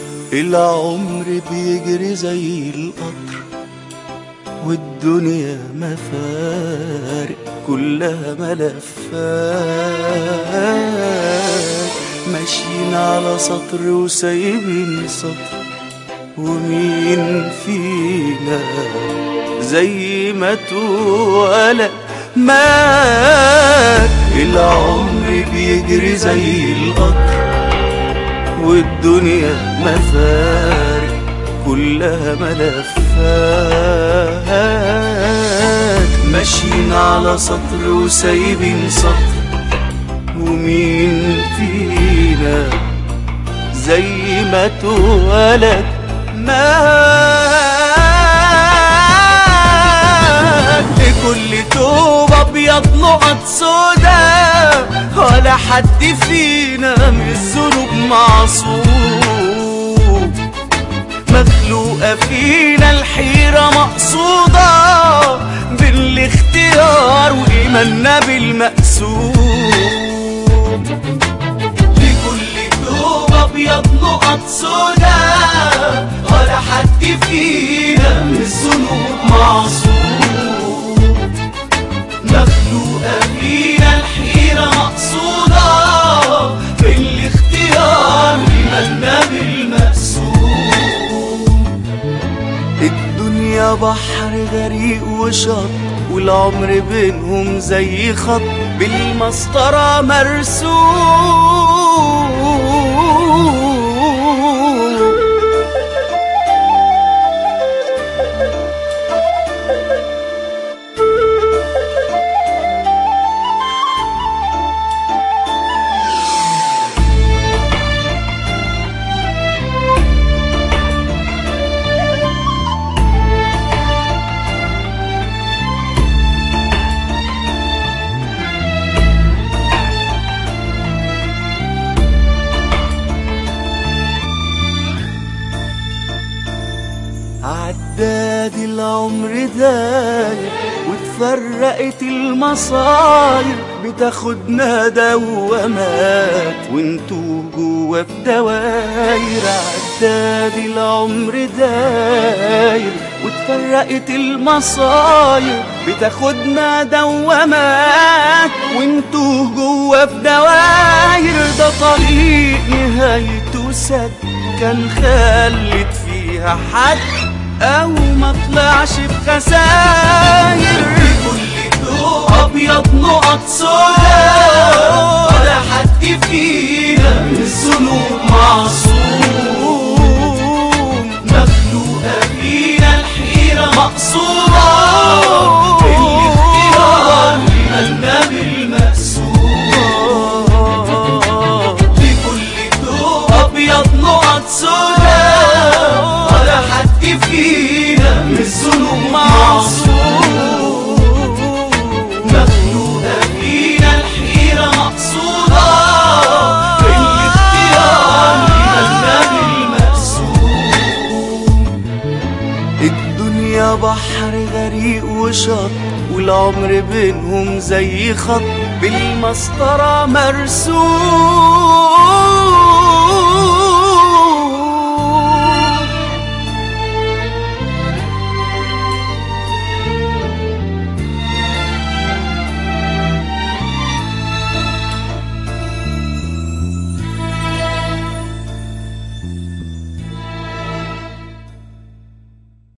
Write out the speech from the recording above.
العمر بيجري زي القطر والدنيا مفارق كلها ملفات ماشيين على سطر وسايبين سطر ومين فينا زي ما اتولد مات العمر بيجري زي القطر والدنيا مفارق كلها ملفات ماشيين على سطر وسايبين سطر ومين فينا زي ما اتولد مات لكل توب ابيض نقط سودا ولا حد فينا من الذنوب معصوم مخلوقة فينا الحيرة مقصودة بالاختيار وإيماننا بالمقسوم لكل توب أبيض نقط سودا ولا حد فينا من الذنوب معصوم مخلوقة فينا الحيرة مقصودة بالاختيار وإيماننا بالمقسوم الدنيا بحر غريق وشط والعمر بينهم زي خط بالمسطرة مرسوم عداد العمر داير وتفرقت المصاير بتاخدنا دوامات وانتو جوا في دواير عداد العمر داير وتفرقت المصاير بتاخدنا دوامات وانتو جوا في دواير ده طريق نهايته سد كان خلت فيها حد او ما طلعش بخساير كل ضوء ابيض نقط سودا ولا حد فينا من الذنوب معصوم مخلوقة فينا الحيرة مقصورة بالاختيار وإيماننا بالمقسوم لكل ضوء ابيض نقط سودا ولا حد فينا من الذنوب معصوم مخلوقة فينا الحيرة مقصودة بالاختيار وإيماننا بالمقسوم الدنيا بحر غريق وشط والعمر بينهم زي خط بالمسطرة مرسوم